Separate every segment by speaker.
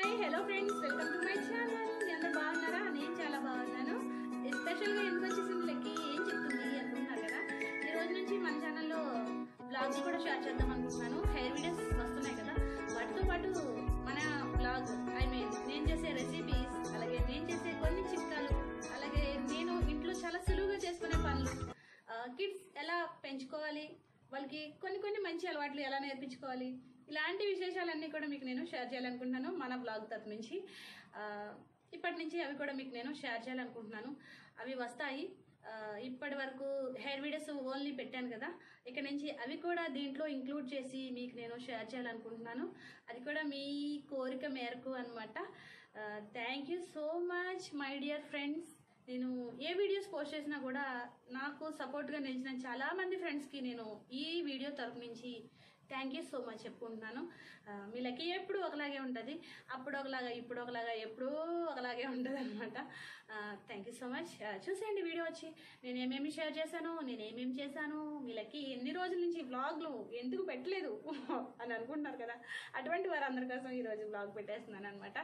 Speaker 1: hi hello friends welcome to my channel మీ అందరు బాగున్నారా నేను చాలా బాగున్నాను ఎస్పెషల్గా ఎందుకు వచ్చేసింది లెక్కి ఏం చెప్తుంది అనుకుంటున్నారు కదా ఈ రోజు నుంచి మన ఛానల్లో బ్లాగ్స్ కూడా షేర్ చేద్దాం అనుకుంటున్నాను హెయిర్ వీడియోస్ వస్తున్నాయి కదా వాటితో పాటు మన బ్లాగ్ ఐ మీన్ నేను చేసే రెసిపీస్ అలాగే నేను చేసే కొన్ని చిట్కాలు అలాగే నేను ఇంట్లో చాలా సులువుగా చేసుకునే పనులు కిడ్స్ ఎలా పెంచుకోవాలి వాళ్ళకి కొన్ని కొన్ని మంచి అలవాట్లు ఎలా నేర్పించుకోవాలి ఇలాంటి విశేషాలన్నీ కూడా మీకు నేను షేర్ చేయాలనుకుంటున్నాను మన బ్లాగ్ తరపు నుంచి ఆ, ఇప్పటి నుంచి అవి కూడా మీకు నేను షేర్ చేయాలనుకుంటున్నాను అవి వస్తాయి ఆ, ఇప్పటి వరకు హెయిర్ వీడియోస్ ఓన్లీ పెట్టాను కదా ఇక్కడ నుంచి అవి కూడా దీంట్లో ఇంక్లూడ్ చేసి మీకు నేను షేర్ చేయాలనుకుంటున్నాను అది కూడా మీ కోరిక మేరకు అనమాట thank you so much my dear friends నేను ఏ వీడియోస్ పోస్ట్ చేసినా కూడా నాకు సపోర్ట్గా నిలిచిన చాలామంది ఫ్రెండ్స్కి నేను ఈ వీడియో తరపు నుంచి థ్యాంక్ యూ సో మచ్ చెప్పుకుంటున్నాను ఆ, మీ లక్కీ ఎప్పుడు ఒకలాగే ఉంటుంది అప్పుడు ఒకలాగా ఇప్పుడు ఒకలాగా ఎప్పుడూ ఒకలాగే ఉంటుంది అనమాట థ్యాంక్ యూ సో మచ్ చూసేయండి వీడియో వచ్చి నేను ఏమేమి షేర్ చేశాను నేను ఏమేమి చేశాను మీ లక్కీ ఎన్ని రోజుల నుంచి వ్లాగ్లు ఎందుకు పెట్టలేదు అని అనుకుంటున్నారు కదా అటువంటి వారందరి కోసం ఈరోజు వ్లాగ్ పెట్టేస్తున్నాను అనమాట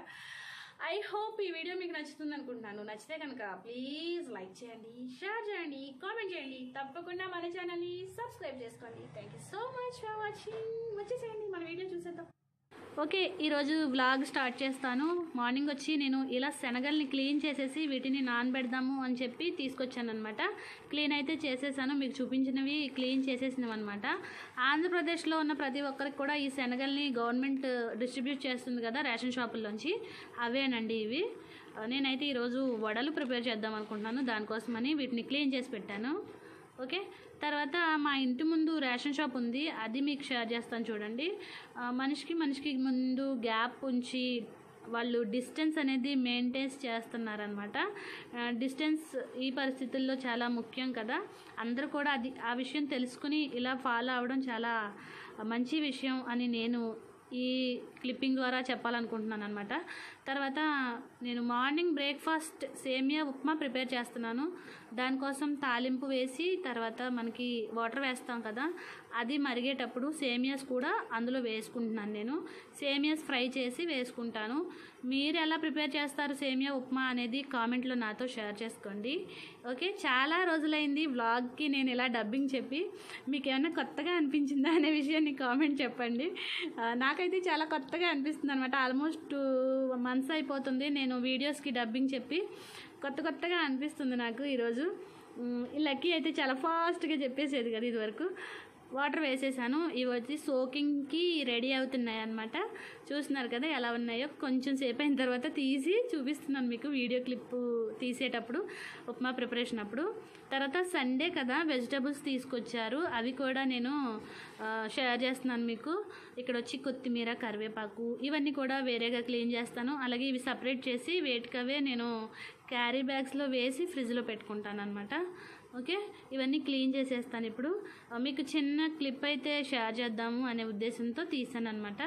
Speaker 1: ఐ హోప్ ఈ వీడియో మీకు నచ్చుతుంది అనుకుంటున్నాను నచ్చితే కనుక ప్లీజ్ లైక్ చేయండి షేర్ చేయండి కామెంట్ చేయండి తప్పకుండా మన ఛానల్ని సబ్స్క్రైబ్ చేసుకోండి thank you so much for watching వచ్చేసేయండి మన వీడియో చూసేద్దాం ఓకే ఈరోజు వ్లాగ్ స్టార్ట్ చేస్తాను మార్నింగ్ వచ్చి నేను ఇలా శనగల్ని క్లీన్ చేసేసి వీటిని నానబెడదాము అని చెప్పి తీసుకొచ్చాను అనమాట క్లీన్ అయితే చేసేసాను మీకు చూపించినవి క్లీన్ చేసేసినవి అనమాట ఆంధ్రప్రదేశ్లో ఉన్న ప్రతి ఒక్కరికి కూడా ఈ శనగల్ని గవర్నమెంట్ డిస్ట్రిబ్యూట్ చేస్తుంది కదా రేషన్ షాపుల్లోంచి అవేనండి ఇవి ఆ, నేనైతే ఈరోజు వడలు ప్రిపేర్ చేద్దాం అనుకుంటున్నాను దానికోసమని వీటిని క్లీన్ చేసి పెట్టాను ఓకే తర్వాత మా ఇంటి ముందు రేషన్ షాప్ ఉంది అది మీకు షేర్ చేస్తాను చూడండి ఆ, మనిషికి మనిషికి ముందు గ్యాప్ ఉంచి వాళ్ళు డిస్టెన్స్ అనేది మెయింటైన్ చేస్తున్నారనమాట డిస్టెన్స్ ఈ పరిస్థితుల్లో చాలా ముఖ్యం కదా అందరూ కూడా అది ఆ విషయం తెలుసుకుని ఇలా ఫాలో అవ్వడం చాలా మంచి విషయం అని నేను ఈ క్లిప్పింగ్ ద్వారా చెప్పాలనుకుంటున్నాను అనమాట తర్వాత నేను మార్నింగ్ బ్రేక్ఫాస్ట్ సేమియా ఉప్మా ప్రిపేర్ చేస్తున్నాను దానికోసం తాలింపు వేసి తర్వాత మనకి వాటర్ వేస్తాం కదా అది మరిగేటప్పుడు సేమియాస్ కూడా అందులో వేసుకుంటున్నాను నేను సేమియాస్ ఫ్రై చేసి వేసుకుంటాను మీరు ఎలా ప్రిపేర్ చేస్తారు సేమియా ఉప్మా అనేది కామెంట్లో నాతో షేర్ చేసుకోండి ఓకే చాలా రోజులైంది వ్లాగ్కి నేను ఇలా డబ్బింగ్ చెప్పి మీకు ఏమైనా కొత్తగా అనిపించిందా అనే విషయాన్ని కామెంట్ చెప్పండి ఆ, నాకైతే చాలా కొత్తగా అనిపిస్తుంది అనమాట ఆల్మోస్ట్ టూ మంత్స్ అయిపోతుంది నేను వీడియోస్కి డబ్బింగ్ చెప్పి కొత్త కొత్తగా అనిపిస్తుంది నాకు ఈరోజు ఉమ్, ఈ లక్కీ అయితే చాలా ఫాస్ట్గా చెప్పేసేది కదా ఇదివరకు వాటర్ వేసేసాను ఇవి వచ్చి సోకింగ్కి రెడీ అవుతున్నాయి అనమాట చూస్తున్నారు కదా ఎలా ఉన్నాయో కొంచెం సేపు అయిన తర్వాత తీసి చూపిస్తున్నాను మీకు వీడియో క్లిప్ తీసేటప్పుడు ఉప్మా ప్రిపరేషన్ అప్పుడు తర్వాత సండే కదా వెజిటబుల్స్ తీసుకొచ్చారు అవి కూడా నేను ఆ, షేర్ చేస్తున్నాను మీకు ఇక్కడ వచ్చి కొత్తిమీర కరివేపాకు ఇవన్నీ కూడా వేరేగా క్లీన్ చేస్తాను అలాగే ఇవి సపరేట్ చేసి వేటికవే నేను క్యారీ బ్యాగ్స్లో వేసి ఫ్రిడ్జ్లో పెట్టుకుంటాను అనమాట ఓకే ఇవన్నీ క్లీన్ చేసేస్తాను ఇప్పుడు ఆ, మీకు చిన్న క్లిప్ అయితే షేర్ చేద్దాము అనే ఉద్దేశంతో తీసాను అనమాట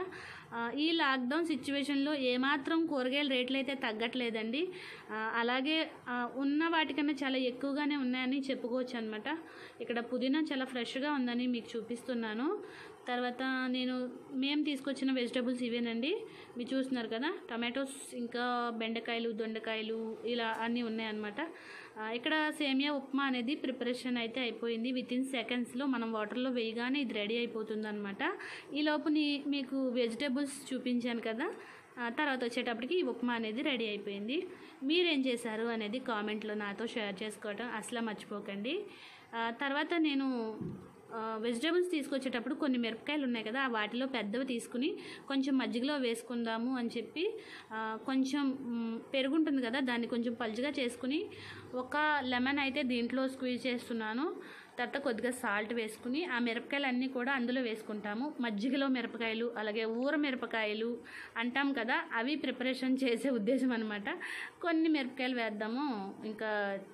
Speaker 1: ఈ లాక్డౌన్ సిచ్యువేషన్లో ఏమాత్రం కూరగాయల రేట్లు అయితే తగ్గట్లేదండి ఆ, అలాగే ఆ, ఉన్న వాటికన్నా చాలా ఎక్కువగానే ఉన్నాయని చెప్పుకోవచ్చు అనమాట ఇక్కడ పుదీనా చాలా ఫ్రెష్గా ఉందని మీకు చూపిస్తున్నాను తర్వాత నేను మేము తీసుకొచ్చిన వెజిటబుల్స్ ఇవేనండి మీరు చూస్తున్నారు కదా టమాటోస్ ఇంకా బెండకాయలు దొండకాయలు ఇలా అన్నీ ఉన్నాయన్నమాట ఆ, ఇక్కడ సేమియా ఉప్మా అనేది ప్రిపరేషన్ అయితే అయిపోయింది విత్ ఇన్ సెకండ్స్లో మనం వాటర్లో వేయగానే ఇది రెడీ అయిపోతుంది అనమాట ఈ లోపుని మీకు వెజిటబుల్స్ చూపించాను కదా ఆ, తర్వాత వచ్చేటప్పటికి ఈ ఉప్మా అనేది రెడీ అయిపోయింది మీరేం చేశారు అనేది కామెంట్లో నాతో షేర్ చేసుకోవటం అసలు మర్చిపోకండి ఆ, తర్వాత నేను వెజిటేబుల్స్ తీసుకొచ్చేటప్పుడు కొన్ని మిరపకాయలు ఉన్నాయి కదా ఆ వాటిలో పెద్దవి తీసుకుని కొంచెం మజ్జిగలో వేసుకుందాము అని చెప్పి ఆ, కొంచెం మ్, పెరుగు ఉంటుంది కదా దాన్ని కొంచెం పలుచగా చేసుకుని ఒక లెమన్ అయితే దీంట్లో స్క్వీజ్ చేస్తున్నాను తర్వాత కొద్దిగా సాల్ట్ వేసుకుని ఆ మిరపకాయలు అన్నీ కూడా అందులో వేసుకుంటాము మజ్జిగలో మిరపకాయలు అలాగే ఊర మిరపకాయలు అంటాం కదా అవి ప్రిపరేషన్ చేసే ఉద్దేశం అనమాట కొన్ని మిరపకాయలు వేద్దాము ఇంకా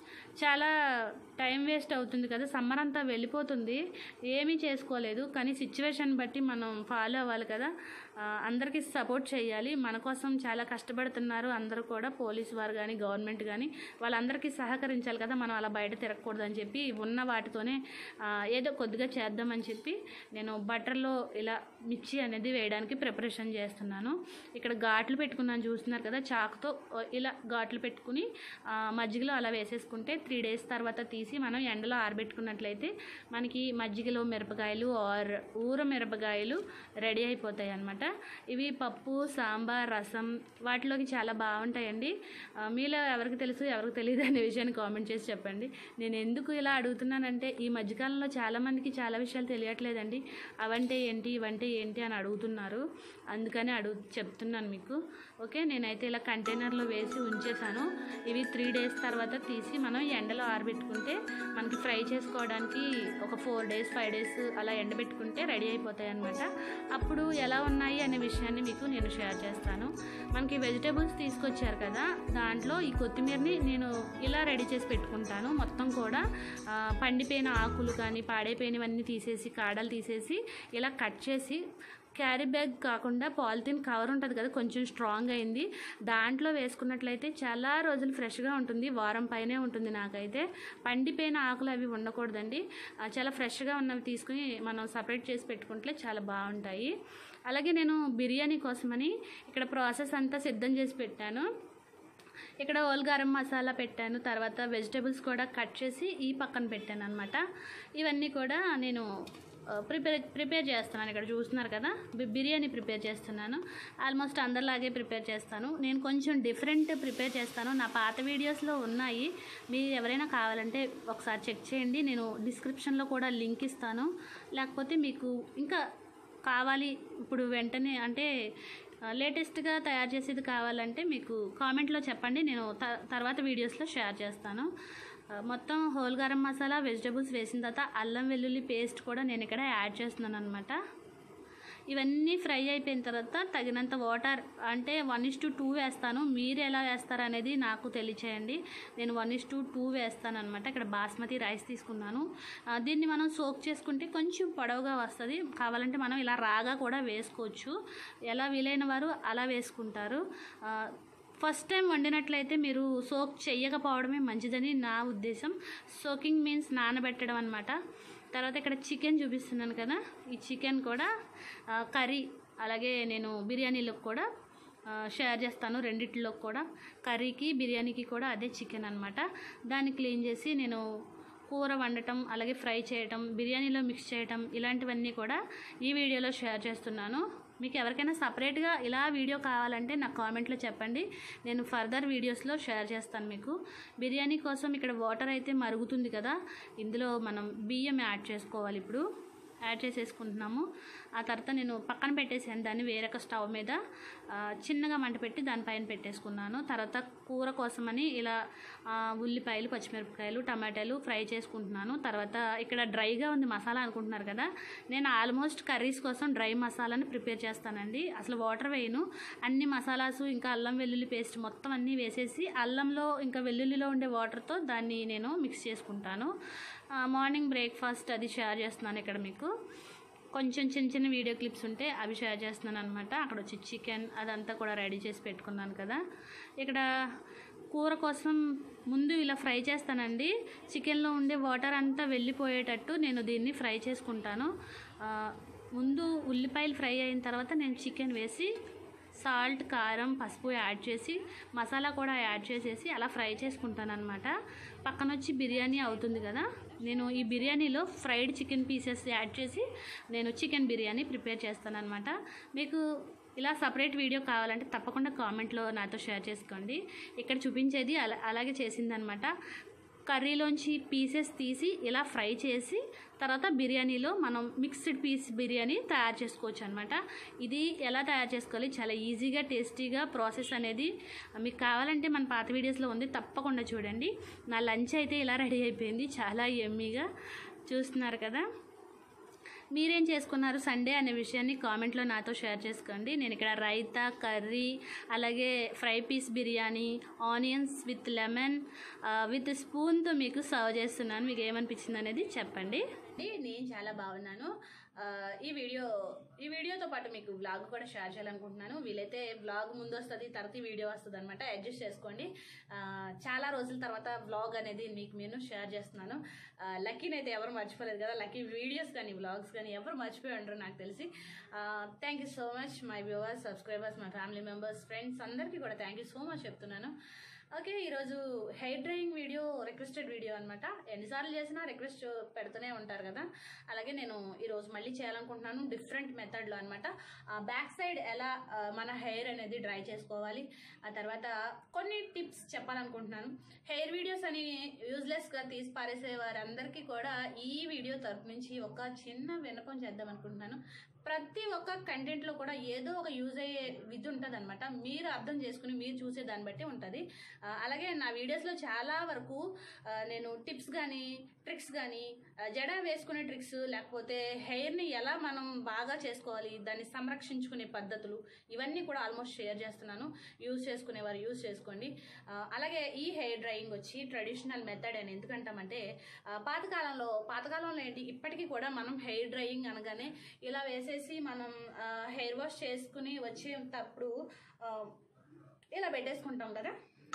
Speaker 1: చాలా టైం వేస్ట్ అవుతుంది కదా సమ్మర్ అంతా వెళ్ళిపోతుంది ఏమీ చేసుకోలేదు కానీ సిచ్యువేషన్ బట్టి మనం ఫాలో అవ్వాలి కదా ఆ, ఆ, అందరికీ సపోర్ట్ చేయాలి మన కోసం చాలా కష్టపడుతున్నారు అందరూ కూడా పోలీస్ వారు కానీ గవర్నమెంట్ కానీ వాళ్ళందరికీ సహకరించాలి కదా మనం అలా బయట తిరగకూడదు అని చెప్పి ఉన్న వాటితోనే ఆ, ఏదో కొద్దిగా చేద్దామని చెప్పి నేను బటర్లో ఇలా మిర్చి అనేది వేయడానికి ప్రిపరేషన్ చేస్తున్నాను ఇక్కడ ఘాట్లు పెట్టుకున్నాను చూస్తున్నారు కదా చాకుతో ఆ, ఇలా ఘాట్లు పెట్టుకుని ఆ, మజ్జిగలో అలా వేసేసుకుంటే త్రీ డేస్ తర్వాత తీసి మనం ఎండలో ఆరబెట్టుకున్నట్లయితే మనకి మజ్జిగలో మిరపకాయలు ఆర్ ఊర మిరపకాయలు రెడీ అయిపోతాయి అన్నమాట ఇవి పప్పు సాంబార్ రసం వాటిలోకి చాలా బాగుంటాయండి ఆ, మీలో ఎవరికి తెలుసు ఎవరికి తెలియదు అనే విషయాన్ని కామెంట్ చేసి చెప్పండి నేను ఎందుకు ఇలా అడుగుతున్నానంటే ఈ మధ్యకాలంలో చాలామందికి చాలా విషయాలు తెలియట్లేదండి అవంటే ఏంటి ఇవంటే ఏంటి అని అడుగుతున్నారు అందుకని అడుగు చెప్తున్నాను మీకు ఓకే నేనైతే ఇలా కంటైనర్లో వేసి ఉంచేసాను ఇవి త్రీ డేస్ తర్వాత తీసి మనం ఎండలో ఆరబెట్టుకుంటే మనకి ఫ్రై చేసుకోవడానికి ఒక ఫోర్ డేస్ ఫైవ్ డేస్ అలా ఎండబెట్టుకుంటే రెడీ అయిపోతాయి అనమాట అప్పుడు ఎలా ఉన్నాయి అనే విషయాన్ని మీకు నేను షేర్ చేస్తాను మనకి వెజిటేబుల్స్ తీసుకొచ్చారు కదా దాంట్లో ఈ కొత్తిమీరని నేను ఇలా రెడీ చేసి పెట్టుకుంటాను మొత్తం కూడా ఆ, పండిపోయిన ఆకులు కానీ పాడైపోయినవన్నీ తీసేసి కాడలు తీసేసి ఇలా కట్ చేసి క్యారీ బ్యాగ్ కాకుండా పాలిథిన్ కవర్ ఉంటుంది కదా కొంచెం స్ట్రాంగ్ అయింది దాంట్లో వేసుకున్నట్లయితే చాలా రోజులు ఫ్రెష్గా ఉంటుంది వారం పైనే ఉంటుంది నాకైతే పండిపోయిన ఆకులు అవి ఉండకూడదండి ఆ, చాలా ఫ్రెష్గా ఉన్నవి తీసుకుని మనం సపరేట్ చేసి పెట్టుకుంటే చాలా బాగుంటాయి అలాగే నేను బిర్యానీ కోసమని ఇక్కడ ప్రాసెస్ అంతా సిద్ధం చేసి పెట్టాను ఇక్కడ ఓల్ గరం మసాలా పెట్టాను తర్వాత వెజిటేబుల్స్ కూడా కట్ చేసి ఈ పక్కన పెట్టాను అనమాట ఇవన్నీ కూడా నేను ఆ, ప్రిపేర్ ప్రిపేర్ చేస్తున్నాను ఇక్కడ చూస్తున్నారు కదా బి- బిర్యానీ ప్రిపేర్ చేస్తున్నాను ఆల్మోస్ట్ అందరిలాగే ప్రిపేర్ చేస్తాను నేను కొంచెం డిఫరెంట్ ప్రిపేర్ చేస్తాను నా పాత వీడియోస్లో ఉన్నాయి మీరు ఎవరైనా కావాలంటే ఒకసారి చెక్ చేయండి నేను డిస్క్రిప్షన్లో కూడా లింక్ ఇస్తాను లేకపోతే మీకు ఇంకా కావాలి ఇప్పుడు వెంటనే అంటే లేటెస్ట్గా తయారు చేసేది కావాలంటే మీకు కామెంట్లో చెప్పండి నేను త- తర్వాత వీడియోస్లో షేర్ చేస్తాను ఆ, మొత్తం హోల్ గరం మసాలా వెజిటబుల్స్ వేసిన తర్వాత అల్లం వెల్లుల్లి పేస్ట్ కూడా నేను ఇక్కడ యాడ్ చేస్తున్నాను అనమాట ఇవన్నీ ఫ్రై అయిపోయిన తర్వాత తగినంత వాటర్ అంటే వన్ ఇస్ టు టూ వేస్తాను మీరు ఎలా వేస్తారు అనేది నాకు తెలియచేయండి నేను వన్ ఇస్ టు టూ వేస్తాను అనమాట ఇక్కడ బాస్మతి రైస్ తీసుకున్నాను ఆ, దీన్ని మనం సోక్ చేసుకుంటే కొంచెం పొడవుగా వస్తుంది కావాలంటే మనం ఇలా రాగా కూడా వేసుకోవచ్చు ఎలా వీలైన వారు అలా వేసుకుంటారు ఆ, ఫస్ట్ టైం వండినట్లయితే మీరు సోక్ చెయ్యకపోవడమే మంచిదని నా ఉద్దేశం సోకింగ్ మీన్స్ నానబెట్టడం అనమాట తర్వాత ఇక్కడ చికెన్ చూపిస్తున్నాను కదా ఈ చికెన్ కూడా ఆ, కర్రీ అలాగే నేను బిర్యానీలోకి కూడా ఆ, షేర్ చేస్తాను రెండిట్లో కూడా కర్రీకి బిర్యానీకి కూడా అదే చికెన్ అనమాట దాన్ని క్లీన్ చేసి నేను కూర వండటం అలాగే ఫ్రై చేయటం బిర్యానీలో మిక్స్ చేయటం ఇలాంటివన్నీ కూడా ఈ వీడియోలో షేర్ చేస్తున్నాను మీకు ఎవరికైనా సపరేట్గా ఇలా వీడియో కావాలంటే నాకు కామెంట్లో చెప్పండి నేను ఫర్దర్ వీడియోస్లో షేర్ చేస్తాను మీకు బిర్యానీ కోసం ఇక్కడ వాటర్ అయితే మరుగుతుంది కదా ఇందులో మనం బియ్యం యాడ్ చేసుకోవాలి ఇప్పుడు యాడ్ చేసేసుకుంటున్నాము ఆ తర్వాత నేను పక్కన పెట్టేసాను దాన్ని వేరొక స్టవ్ మీద ఆ, చిన్నగా మంట పెట్టి దానిపైన పెట్టేసుకున్నాను తర్వాత కూర కోసమని ఇలా ఆ, ఉల్లిపాయలు పచ్చిమిరపకాయలు టమాటాలు ఫ్రై చేసుకుంటున్నాను తర్వాత ఇక్కడ డ్రైగా ఉంది మసాలా అనుకుంటున్నారు కదా నేను ఆల్మోస్ట్ కర్రీస్ కోసం డ్రై మసాలాని ప్రిపేర్ చేస్తానండి అసలు వాటర్ వేయను అన్ని మసాలాసు ఇంకా అల్లం వెల్లుల్లి పేస్ట్ మొత్తం అన్నీ వేసేసి అల్లంలో ఇంకా వెల్లుల్లిలో ఉండే వాటర్తో దాన్ని నేను మిక్స్ చేసుకుంటాను ఆ, మార్నింగ్ బ్రేక్ఫాస్ట్ అది షేర్ చేస్తున్నాను ఇక్కడ మీకు కొంచెం చిన్న చిన్న వీడియో క్లిప్స్ ఉంటే అవి షేర్ చేస్తున్నాను అనమాట అక్కడ వచ్చి చికెన్ అదంతా కూడా రెడీ చేసి పెట్టుకున్నాను కదా ఇక్కడ కూర కోసం ముందు ఇలా ఫ్రై చేస్తానండి చికెన్లో ఉండే వాటర్ అంతా వెళ్ళిపోయేటట్టు నేను దీన్ని ఫ్రై చేసుకుంటాను ఆ, ముందు ఉల్లిపాయలు ఫ్రై అయిన తర్వాత నేను చికెన్ వేసి సాల్ట్ కారం పసుపు యాడ్ చేసి మసాలా కూడా యాడ్ చేసేసి అలా ఫ్రై చేసుకుంటాను అనమాట పక్కన వచ్చి బిర్యానీ అవుతుంది కదా నేను ఈ బిర్యానీలో ఫ్రైడ్ చికెన్ పీసెస్ యాడ్ చేసి నేను చికెన్ బిర్యానీ ప్రిపేర్ చేస్తాను అనమాట మీకు ఇలా సపరేట్ వీడియో కావాలంటే తప్పకుండా కామెంట్లో నాతో షేర్ చేసుకోండి ఇక్కడ చూపించేది అలా అలాగే చేసిందనమాట కర్రీలోంచి పీసెస్ తీసి ఇలా ఫ్రై చేసి తర్వాత బిర్యానీలో మనం మిక్స్డ్ పీస్ బిర్యానీ తయారు చేసుకోవచ్చు అనమాట ఇది ఎలా తయారు చేసుకోవాలి చాలా ఈజీగా టేస్టీగా ప్రాసెస్ అనేది మీకు కావాలంటే మన పాత వీడియోస్లో ఉంది తప్పకుండా చూడండి నా లంచ్ అయితే ఇలా రెడీ అయిపోయింది చాలా ఎమ్మీగా చూస్తున్నారు కదా మీరేం చేసుకున్నారు సండే అనే విషయాన్ని కామెంట్లో నాతో షేర్ చేసుకోండి నేను ఇక్కడ రైతా కర్రీ అలాగే fry piece biryani onions with lemon with స్పూన్తో మీకు సర్వ్ చేస్తున్నాను మీకు ఏమనిపించింది అనేది చెప్పండి నేను చాలా బాగున్నాను ఆ, ఈ వీడియో ఈ వీడియోతో పాటు మీకు బ్లాగ్ కూడా షేర్ చేయాలనుకుంటున్నాను వీలైతే బ్లాగ్ ముందు వస్తుంది తర్వాత ఈ వీడియో వస్తుంది అనమాట అడ్జస్ట్ చేసుకోండి ఆ, చాలా రోజుల తర్వాత బ్లాగ్ అనేది మీకు నేను షేర్ చేస్తున్నాను లక్కీని అయితే ఎవరు మర్చిపోలేదు కదా లక్కీ వీడియోస్ కానీ బ్లాగ్స్ కానీ ఎవరు మర్చిపోయి ఉండరు నాకు తెలిసి thank you so much my viewers subscribers my family members friends అందరికీ కూడా థ్యాంక్ యూ సో మచ్ చెప్తున్నాను ఓకే ఈరోజు hair drying video requested video అనమాట ఎన్నిసార్లు చేసినా రిక్వెస్ట్ పెడుతూనే ఉంటారు కదా అలాగే నేను ఈరోజు మళ్ళీ చేయాలనుకుంటున్నాను డిఫరెంట్ మెథడ్లో అనమాట బ్యాక్ సైడ్ ఎలా ఆ, మన హెయిర్ అనేది డ్రై చేసుకోవాలి ఆ తర్వాత కొన్ని టిప్స్ చెప్పాలనుకుంటున్నాను హెయిర్ వీడియోస్ అని యూజ్లెస్గా తీసి పారేసే వారందరికీ కూడా ఈ వీడియో తరపు నుంచి ఒక చిన్న విన్నపం చేద్దాం అనుకుంటున్నాను ప్రతి ఒక్క కంటెంట్లో కూడా ఏదో ఒక యూజ్ అయ్యే విధి ఉంటుంది అనమాట మీరు అర్థం చేసుకుని మీరు చూసే దాన్ని బట్టి ఉంటుంది ఆ, అలాగే నా వీడియోస్లో చాలా వరకు ఆ, నేను టిప్స్ కానీ ట్రిక్స్ కానీ ఆ, జడ వేసుకునే ట్రిక్స్ లేకపోతే హెయిర్ని ఎలా మనం బాగా చేసుకోవాలి దాన్ని సంరక్షించుకునే పద్ధతులు ఇవన్నీ కూడా ఆల్మోస్ట్ షేర్ చేస్తున్నాను యూజ్ చేసుకునేవారు యూజ్ చేసుకోండి ఆ, అలాగే ఈ హెయిర్ డ్రైయింగ్ వచ్చి ట్రెడిషనల్ మెథడ్ అని ఎందుకంటామంటే ఆ, పాతకాలంలో పాతకాలంలో ఏంటి ఇప్పటికీ కూడా మనం హెయిర్ డ్రైయింగ్ అనగానే ఇలా వేసేసి మనం హెయిర్ వాష్ చేసుకుని వచ్చేటప్పుడు ఆ, ఇలా పెట్టేసుకుంటాం కదా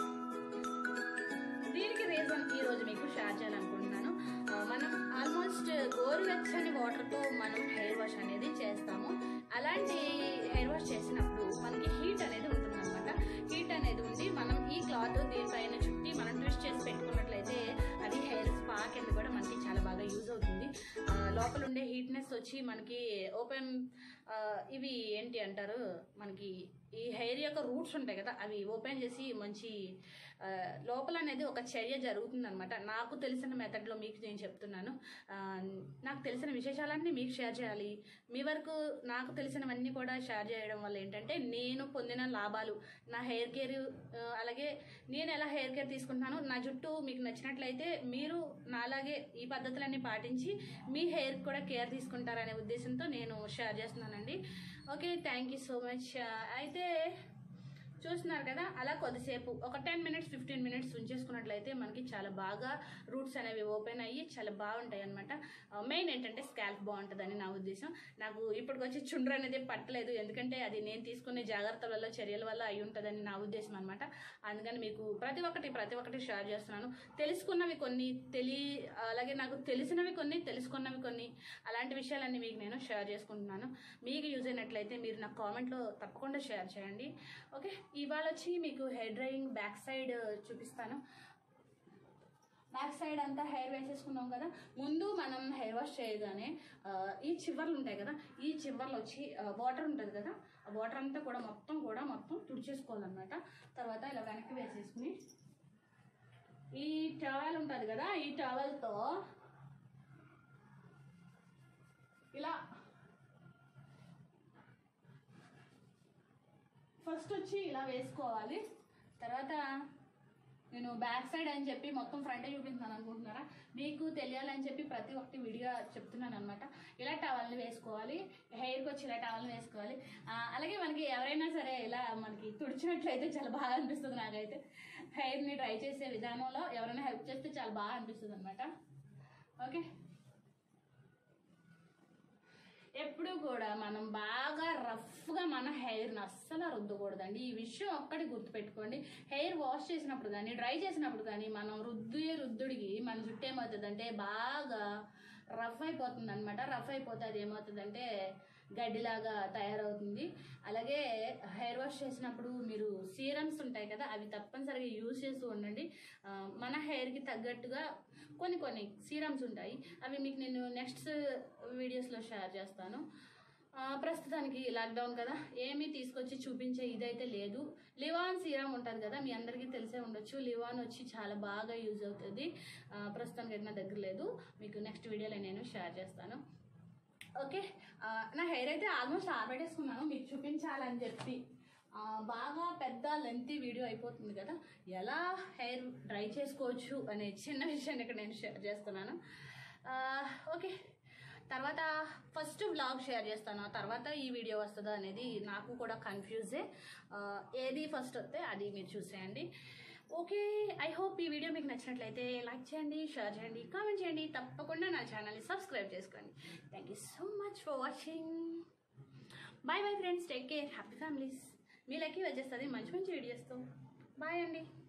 Speaker 1: దీనికి రీజన్ ఈ రోజు మీకు షేర్ చేయాలనుకుంటున్నాను ఆ, మనం ఆల్మోస్ట్ గోరువెచ్చని వాటర్తో మనం హెయిర్ వాష్ అనేది చేస్తాము అలాంటి హెయిర్ వాష్ చేసినప్పుడు మనకి హీట్ అనేది ఉంటుంది అనమాట హీట్ అనేది ఉండి మనం ఈ క్లాత్ దీనిపైన చుట్టి మనం ట్విస్ట్ చేసి పెట్టుకున్నట్లయితే అది హెయిర్ స్పా కింద కూడా మనకి చాలా బాగా యూజ్ అవుతుంది ఆ, లోపల ఉండే హీట్నెస్ వచ్చి మనకి ఓపెన్ ఇవి ఏంటి అంటారు మనకి ఈ హెయిర్ యొక్క రూట్స్ ఉంటాయి కదా అవి ఓపెన్ చేసి మంచి ఆ, లోపల అనేది ఒక చర్య జరుగుతుంది అనమాట నాకు తెలిసిన మెథడ్లో మీకు నేను చెప్తున్నాను ఆ, నాకు తెలిసిన విశేషాలన్నీ మీకు షేర్ చేయాలి మీ వరకు నాకు తెలిసినవన్నీ కూడా షేర్ చేయడం వల్ల ఏంటంటే నేను పొందిన లాభాలు నా హెయిర్ కేర్ అలాగే నేను ఎలా హెయిర్ కేర్ తీసుకుంటున్నాను నా జుట్టు మీకు నచ్చినట్లయితే మీరు నాలాగే ఈ పద్ధతులన్నీ పాటించి మీ హెయిర్ కూడా కేర్ తీసుకుంటారనే ఉద్దేశంతో నేను షేర్ చేస్తున్నానండి okay thank you so much అయితే చూస్తున్నారు కదా అలా కొద్దిసేపు ఒక టెన్ మినిట్స్ ఫిఫ్టీన్ మినిట్స్ ఉంచేసుకున్నట్లయితే మనకి చాలా బాగా రూట్స్ అనేవి ఓపెన్ అయ్యి చాలా బాగుంటాయి అనమాట మెయిన్ ఏంటంటే స్కాల్ప్ బాగుంటుందని నా ఉద్దేశం నాకు ఇప్పటికొచ్చి చుండ్రు అనేది పట్టలేదు ఎందుకంటే అది నేను తీసుకునే జాగ్రత్తల వల్ల చర్యల వల్ల అయి ఉంటుందని నా ఉద్దేశం అనమాట అందుకని మీకు ప్రతి ఒక్కటి ప్రతి ఒక్కటి షేర్ చేస్తున్నాను తెలుసుకున్నవి కొన్ని తెలి అలాగే నాకు తెలిసినవి కొన్ని తెలుసుకున్నవి కొన్ని అలాంటి విషయాలన్నీ మీకు నేను షేర్ చేసుకుంటున్నాను మీకు యూజ్ అయినట్లయితే మీరు నాకు కామెంట్లో తప్పకుండా షేర్ చేయండి ఓకే ఇవాళ వచ్చి మీకు హెయిర్ డ్రైయింగ్ బ్యాక్ సైడ్ చూపిస్తాను బ్యాక్ సైడ్ అంతా హెయిర్ వేసేసుకున్నాం కదా ముందు మనం హెయిర్ వాష్ చేయగానే ఆ, ఈ చివర్లు ఉంటాయి కదా ఈ చివర్లు వచ్చి వాటర్ ఉంటుంది కదా ఆ వాటర్ అంతా కూడా మొత్తం కూడా మొత్తం తుడిచేసుకోవాలన్నమాట తర్వాత ఇలా వెనక్కి వేసేసుకుని ఈ టవల్ ఉంటుంది కదా ఈ టవల్తో ఇలా ఫస్ట్ వచ్చి ఇలా వేసుకోవాలి తర్వాత నేను బ్యాక్ సైడ్ అని చెప్పి మొత్తం ఫ్రంట్ చూపిస్తాను అనుకుంటున్నారా మీకు తెలియాలని చెప్పి ప్రతి ఒక్కటి విడిగా చెప్తున్నాను అనమాట ఇలా టవల్ని వేసుకోవాలి హెయిర్కి వచ్చి ఇలా టవల్ని వేసుకోవాలి ఆ, అలాగే మనకి ఎవరైనా సరే ఇలా మనకి తుడిచినట్లయితే చాలా బాగా అనిపిస్తుంది నాకైతే హెయిర్ని డ్రై చేసే విధానంలో ఎవరైనా హెల్ప్ చేస్తే చాలా బాగా అనిపిస్తుంది అనమాట ఓకే ఎప్పుడు కూడా మనం బాగా రఫ్గా మన హెయిర్ని అస్సలు రుద్దకూడదండి ఈ విషయం ఒక్కటి గుర్తుపెట్టుకోండి హెయిర్ వాష్ చేసినప్పుడు కానీ డ్రై చేసినప్పుడు కానీ మనం రుద్దే రుద్దుడికి మన జుట్టు ఏమవుతుందంటే బాగా రఫ్ అయిపోతుంది అనమాట రఫ్ అయిపోతే అది ఏమవుతుందంటే గడ్డిలాగా తయారవుతుంది అలాగే హెయిర్ వాష్ చేసినప్పుడు మీరు సీరమ్స్ ఉంటాయి కదా అవి తప్పనిసరిగా యూజ్ చేస్తూ ఉండండి ఆ, మన హెయిర్కి తగ్గట్టుగా కొన్ని కొన్ని సీరమ్స్ ఉంటాయి అవి మీకు నేను నెక్స్ట్ వీడియోస్లో షేర్ చేస్తాను ఆ, ప్రస్తుతానికి లాక్డౌన్ కదా ఏమీ తీసుకొచ్చి చూపించే ఇదైతే లేదు లివాన్ సీరం ఉంటుంది కదా మీ అందరికీ తెలిసే ఉండొచ్చు లివాన్ వచ్చి చాలా బాగా యూజ్ అవుతుంది ఆ, ప్రస్తుతానికి అయితే నా దగ్గర లేదు మీకు నెక్స్ట్ వీడియోలో నేను షేర్ చేస్తాను ఓకే ఆ, నా హెయిర్ అయితే ఆల్మోస్ట్ ఆరబెట్టేసుకున్నాను మీకు చూపించాలని చెప్పి ఆ, బాగా పెద్ద లెంతీ వీడియో అయిపోతుంది కదా ఎలా హెయిర్ డ్రై చేసుకోవచ్చు అనే చిన్న విషయాన్ని ఇక్కడ నేను షేర్ చేస్తున్నాను ఆ, ఓకే తర్వాత ఫస్ట్ వ్లాగ్ షేర్ చేస్తాను ఆ తర్వాత ఈ వీడియో వస్తుందా అనేది నాకు కూడా కన్ఫ్యూజే ఆ, ఏది ఫస్ట్ వస్తే అది మీరు చూసేయండి ఓకే ఐ హోప్ ఈ వీడియో మీకు నచ్చినట్లయితే లైక్ చేయండి షేర్ చేయండి కామెంట్ చేయండి తప్పకుండా నా ఛానల్ని సబ్స్క్రైబ్ చేసుకోండి thank you so much for watching bye bye friends take care happy families మీ లక్కీ వచ్చేస్తుంది మంచి మంచి వీడియోస్తో బాయ్ అండి